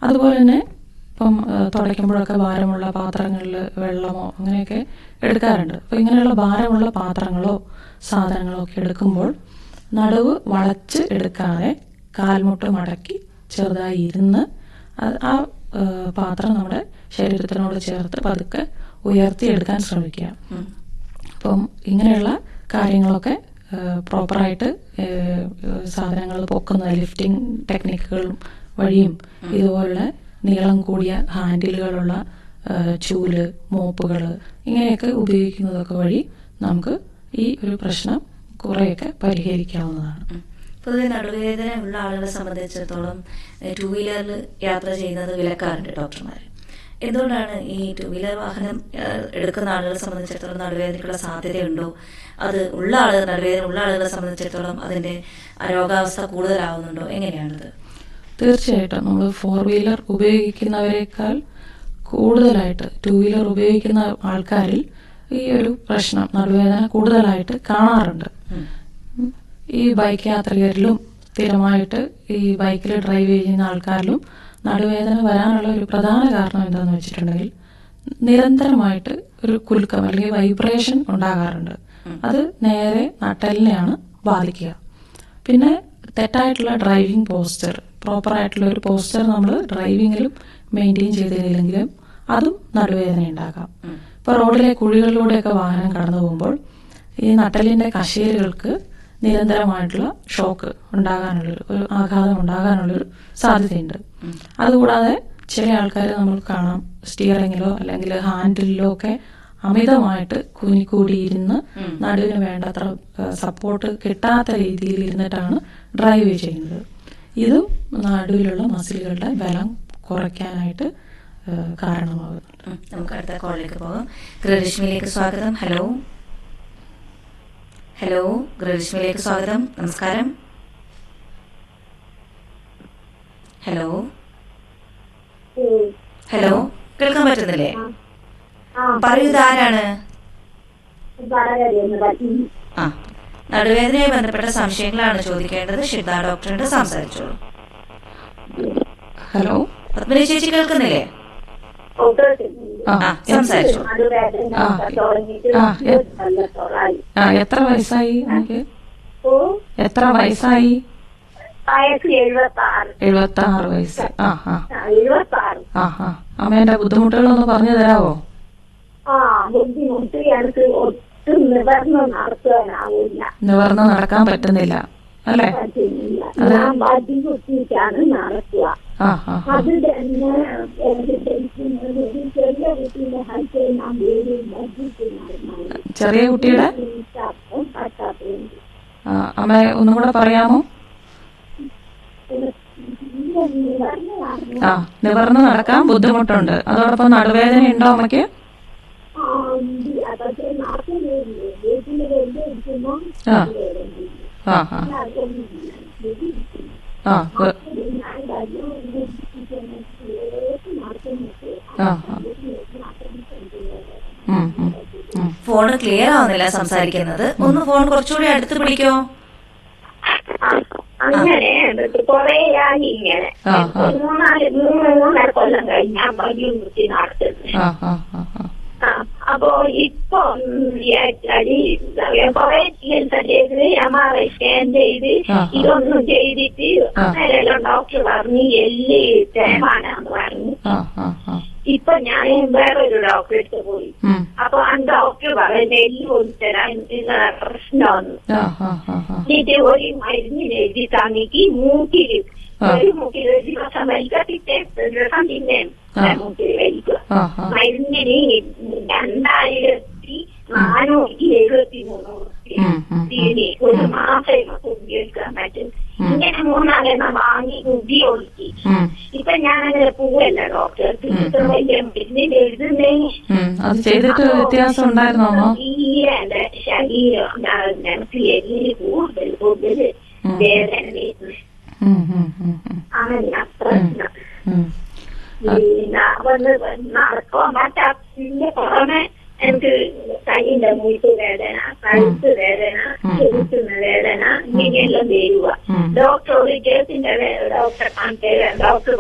അതുപോലെ തന്നെ ഇപ്പം ആ, തുടയ്ക്കുമ്പോഴൊക്കെ ഭാരമുള്ള പാത്രങ്ങളിൽ വെള്ളമോ അങ്ങനെയൊക്കെ എടുക്കാറുണ്ട് അപ്പോൾ ഇങ്ങനെയുള്ള ഭാരമുള്ള പാത്രങ്ങളോ സാധനങ്ങളോ ഒക്കെ എടുക്കുമ്പോൾ നടുവ് വളച്ച് എടുക്കാതെ കാൽമുട്ട് മടക്കി ചെറുതായി ഇരുന്ന് അത് ആ ആ, പാത്രം നമ്മുടെ ശരീരത്തിനോട് ചേർത്ത് പതുക്കെ ഉയർത്തിയെടുക്കാൻ ശ്രമിക്കുക അപ്പം ഇങ്ങനെയുള്ള കാര്യങ്ങളൊക്കെ പ്രോപ്പറായിട്ട് സാധനങ്ങൾ പൊക്കുന്ന ലിഫ്റ്റിംഗ് ടെക്നിക്കുകളും വഴിയും ഇതുപോലുള്ള നീളം കൂടിയ ഹാൻഡിലുകളുള്ള ആ, ചൂല് മോപ്പുകൾ ഇങ്ങനെയൊക്കെ ഉപയോഗിക്കുന്നതൊക്കെ വഴി നമുക്ക് ഈ ഒരു പ്രശ്നം കുറേയൊക്കെ പരിഹരിക്കാവുന്നതാണ് ഉം. പൊതുവെ നടുവേദന ഉള്ള ആളുകളെ സംബന്ധിച്ചിടത്തോളം ടൂ വീലറിൽ യാത്ര ചെയ്യുന്നത് വിലക്കാറുണ്ട് ഡോക്ടർമാർ എന്തുകൊണ്ടാണ് ഈ ടൂ വീലർ വാഹനം ഏഹ്, എടുക്കുന്ന ആളുകളെ സംബന്ധിച്ചിടത്തോളം നടുവേദനയ്ക്കുള്ള സാധ്യതയുണ്ടോ അത് ഉള്ള ആളുകൾ നടുവേദന ഉള്ള ആളുകളെ സംബന്ധിച്ചിടത്തോളം അതിന്റെ ആ രോഗാവസ്ഥ കൂടുതലാവുന്നുണ്ടോ എങ്ങനെയാണത് തീർച്ചയായിട്ടും നമ്മൾ ഫോർ വീലർ ഉപയോഗിക്കുന്നവരെക്കാൾ കൂടുതലായിട്ട് ടു വീലർ ഉപയോഗിക്കുന്ന ആൾക്കാരിൽ ഈ ഒരു പ്രശ്നം നടുവേദന കൂടുതലായിട്ട് കാണാറുണ്ട് ഉം. ഉം. ഈ ബൈക്ക് യാത്രികരിലും സ്ഥിരമായിട്ട് ഈ ബൈക്കിൽ ഡ്രൈവ് ചെയ്യുന്ന ആൾക്കാരിലും നടുവേദന വരാനുള്ള ഒരു പ്രധാന കാരണം എന്താണെന്ന് വെച്ചിട്ടുണ്ടെങ്കിൽ നിരന്തരമായിട്ട് ഒരു കുലുക്കം അല്ലെങ്കിൽ വൈബ്രേഷൻ ഉണ്ടാകാറുണ്ട് അത് നേരെ നട്ടലിനെയാണ് ബാധിക്കുക പിന്നെ തെറ്റായിട്ടുള്ള ഡ്രൈവിംഗ് പോസ്റ്റർ പ്രോപ്പർ ആയിട്ടുള്ള ഒരു പോസ്റ്റർ നമ്മൾ ഡ്രൈവിങ്ങിലും മെയിൻറ്റെയിൻ ചെയ്തില്ലെങ്കിലും അതും നടുവേദന ഉണ്ടാകാം ഉം. ഇപ്പോൾ റോഡിലെ കുഴികളിലൂടെയൊക്കെ വാഹനം കടന്നു പോകുമ്പോൾ ഈ നട്ടലിന്റെ കശേരുകൾക്ക് നിരന്തരമായിട്ടുള്ള ഷോക്ക് ഉണ്ടാകാനുള്ളൊരു ഒരു ആഘാതം ഉണ്ടാകാനുള്ളൊരു സാധ്യതയുണ്ട് അതുകൂടാതെ ചില ആൾക്കാർ നമ്മൾ കാണാം സ്റ്റിയറിങ്ങിലോ അല്ലെങ്കിൽ ഹാൻഡിലോ ഒക്കെ അമിതമായിട്ട് കുനിക്കൂടിയിരുന്ന് നടുവിന് വേണ്ടത്ര സപ്പോർട്ട് കിട്ടാത്ത രീതിയിൽ ഇരുന്നിട്ടാണ് ഡ്രൈവ് ചെയ്യുന്നത് ഇതും നടുവിലുള്ള മസിലുകളുടെ ബലം കുറയ്ക്കാനായിട്ട് ആ, കാരണമാകുന്നുണ്ട് ഉം. നമുക്ക് അടുത്ത കോളിലേക്ക് പോകാം ഗൃഹലക്ഷ്മിയിലേക്ക് സ്വാഗതം ഹലോ ഹലോ ഗൃഹലക്ഷ്മിയിലേക്ക് സ്വാഗതം നമസ്കാരം ഹലോ ഹലോ കേൾക്കാൻ പറ്റുന്നില്ലേ പറയൂ ഇതാരാണ് ആ നടുവേദനയുമായി ബന്ധപ്പെട്ട സംശയങ്ങളാണ് ചോദിക്കേണ്ടത് ഷിദ്ദ ഡോക്ടറിനോട് സംസാരിച്ചോളൂ ഹലോ പത്മിനി ചേച്ചി കേൾക്കുന്നില്ലേ ആ ആ സംസാരിച്ചോ ആ. ആ, എ- ആ എത്ര വയസ്സായി എനിക്ക് എത്ര വയസ്സായി വയസ്സ് എഴുപത്തി ആറ് എഴുപത്തി ആറ് വയസ്സ് ആ ആ എഴുപത്തി ആറ് ആ ആ അമ്മേന്റെ ബുദ്ധിമുട്ടുകളൊന്ന് പറഞ്ഞു തരാവോ ആ ബുദ്ധിമുട്ട് എനിക്ക് ഒട്ടും നിവർന്ന് നടത്താനാവില്ല നിവർന്ന് നടക്കാൻ പറ്റുന്നില്ല അല്ലേ പറ്റുന്നില്ല ഞാൻ വടി കുത്തിയിട്ടാണ് നടക്കുക ആ ആ ആ. അത് തന്നെ എനിക്ക് ധരിക്കുന്നത് ഒരു ചെറിയ കുട്ടീനെ ഹൈറ്റ് ഞാൻ വേണ്ടി മദ്യത്തിനായിരുന്നു ചെറിയ കുട്ടിയുടെ പറ്റാത്തതുണ്ട് ആ, അമ്മ ഒന്നും കൂടെ പറയാമോ നിവർന്ന് നടന്നു ആ നിവർന്ന് നടക്കാൻ ബുദ്ധിമുട്ടുണ്ട് അതോടൊപ്പം നടുവേദന ഉണ്ടോ അമ്മയ്ക്ക് ആ ഉണ്ട് അതൊക്കെ നടക്കുന്നില്ലേ വീട്ടിൽ വെറുതെ ഇരിക്കുമ്പോൾ ആ ആ ആ ആ വെ- ആ ആ ഉം, ഉം, ഉം. ഫോണ് ക്ലിയർ ആവുന്നില്ല സംസാരിക്കുന്നത് ഒന്ന് ഫോൺ കുറച്ചുകൂടി അടുത്ത് പിടിക്കോ അങ്ങനെ എന്നിട്ട് കൊറേ ആയി ഇങ്ങനെ ആ, ആ. ഒരു മൂന്നാല് മൂന്ന് മൂന്നര കൊല്ലം കഴിഞ്ഞ് ഞാൻ വഴിയും കുത്തി നടത്തുന്നത് ആ ആ ആ ആ ആ, അപ്പോ ഇപ്പൊ വിചാരിച്ചാല് കൊറേ ചികിത്സ ചെയ്ത് എം ആർ ഐ സ്കാൻ ചെയ്ത് ആ, ആ. ഇതൊന്നും ചെയ്തിട്ട് ആ. അന്നേരം ഡോക്ടർ പറഞ്ഞു എല്ല് തേമാനാന്ന് പറഞ്ഞു ആ ആ ആ ഇപ്പൊ ഞാൻ വേറൊരു ഡോക്ടറെ അടുത്ത് പോയി ഉം. അപ്പൊ ആ ഡോക്ടർ പറയുന്നത് എല്ല് കൊടുത്തരാൻ പ്രശ്നമാണ് ആ ആ ആ ആ ഇത് ഒരു മരുന്നിന് എഴുതി തന്നിക്ക് മൂക്കില് ആ. ഒരു മൂക്കിൽ ഒരു ദിവസം വലിക്കുക പിറ്റേ ദിവസം പിന്നെ ആ. മൂക്കിൽ വലിക്കുക ആ ആ മരുന്നിന് രണ്ടായിരത്തി നാനൂറ്റി എഴുപത്തി മൂന്ന് ഉം, ഉം, തീയതി ഒരു മാസം നമുക്ക് ഉപയോഗിക്കാൻ പറ്റും ഉം. ഇങ്ങനെ മൂന്നാലെണ്ണം വാങ്ങി ഉപയോഗിച്ച് ഉം, ഇപ്പൊ ഞാൻ അങ്ങനെ പോവല്ല ഡോക്ടർ ഇത്ര വലിയ മരുന്നിന് എഴുതുന്നേ ഉം. അത് ചെയ്തിട്ട് വ്യത്യാസം ഉണ്ടായിരുന്നോ അമ്മ തീരെ എന്റെ ശരീരം ഉണ്ടാകുന്ന എനിക്ക് എല്ലിന് കൂടുതൽ കൂടുതൽ ഉം. വേദന വരുന്നു ഉം, ഉം, ഉം, ഉം. അങ്ങനെ പ്രശ്നം ഉം. പിന്നെ വന്ന് നടക്കാൻ പറ്റാത്തിന്റെ പുറമെ എനിക്ക് കൈയിന്റെ മൂട്ട് വേദന കഴുത്ത് വേദന ഉം. ചെറുക്കുന്ന വേദന ഇങ്ങനെയെല്ലാം വരുക ഉം. ഡോക്ടർ ഒരു കേസിന്റെ ഡോക്ടറെ കാണിച്ച ഡോക്ടർ